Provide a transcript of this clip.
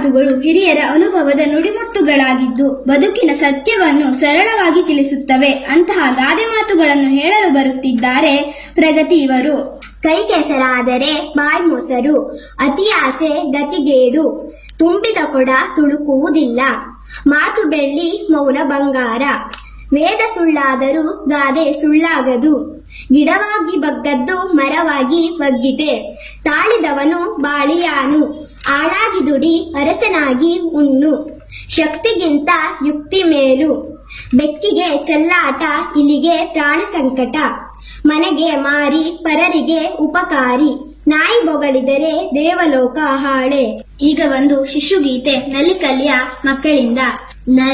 ಮಾತುಗಳು ಹಿರಿಯರ ಅನುಭವದ ನುಡಿಮುತ್ತುಗಳಾಗಿದ್ದು ಬದುಕಿನ ಸತ್ಯವನ್ನು ಸರಳವಾಗಿ ತಿಳಿಸುತ್ತವೆ ಅಂತಹ ಗಾದೆ ಮಾತುಗಳನ್ನು ಹೇಳಲು ಬರುತ್ತಿದ್ದಾರೆ ಪ್ರಗತಿ ಇವರು ಕೈ ಕೆಸರಾದರೆ ಬಾಯಿ ಮೊಸರು ಅತಿ ಆಸೆ ಗತಿಗೇಡು ತುಂಬಿದ ಕೊಡ ತುಳುಕುವುದಿಲ್ಲ ಮಾತು ಬೆಳ್ಳಿ ಮೌನ ಬಂಗಾರ ವೇದ ಸುಳ್ಳಾದರೂ ಗಾದೆ ಸುಳ್ಳಾಗದು ಗಿಡವಾಗಿ ಬಗ್ಗದ್ದು ಮರವಾಗಿ ಬಗ್ಗಿದೆ ತಾಳಿದವನು ಬಾಳಿಯಾನು ಆಳಾಗಿ ದುಡಿ ಅರಸನಾಗಿ ಉಣ್ಣು ಶಕ್ತಿಗಿಂತ ಯುಕ್ತಿ ಮೇಲು ಬೆಕ್ಕಿಗೆ ಚೆಲ್ಲಾಟ ಇಲಿಗೆ ಪ್ರಾಣ ಸಂಕಟ ಮನೆಗೆ ಮಾರಿ ಪರರಿಗೆ ಉಪಕಾರಿ ನಾಯಿ ಬೊಗಳಿದರೆ ದೇವಲೋಕ ಹಾಳೆ ಈಗ ಒಂದು ಶಿಶುಗೀತೆ ನಲಿಕಲಿಯ ಮಕ್ಕಳಿಂದ